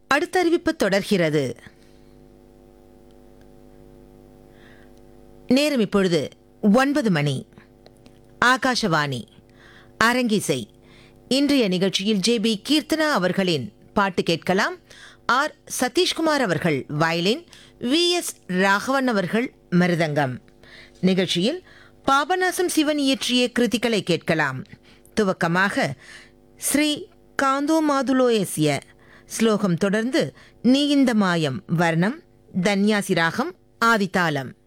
அடுத்த அறிவிப்பு தொடர்கிறது நேரம் இப்பொழுது ஒன்பது மணி ஆகாஷவாணி அரங்கிசை இன்றைய நிகழ்ச்சியில் ஜே பி கீர்த்தனா அவர்களின் பாட்டு கேட்கலாம் ஆர் சதீஷ்குமார் அவர்கள் வயலின் வி எஸ் ராகவன் அவர்கள் மிருதங்கம் நிகழ்ச்சியில் பாபநாசம் சிவன் இயற்றிய கிருதிகளை கேட்கலாம் துவக்கமாக ஸ்ரீ காந்தோ மாதுலோயசிய ஸ்லோகம் தொடர்ந்து நீ இந்த மாயம் வர்ணம் தன்யாசி ராகம் ஆதித்தாளம்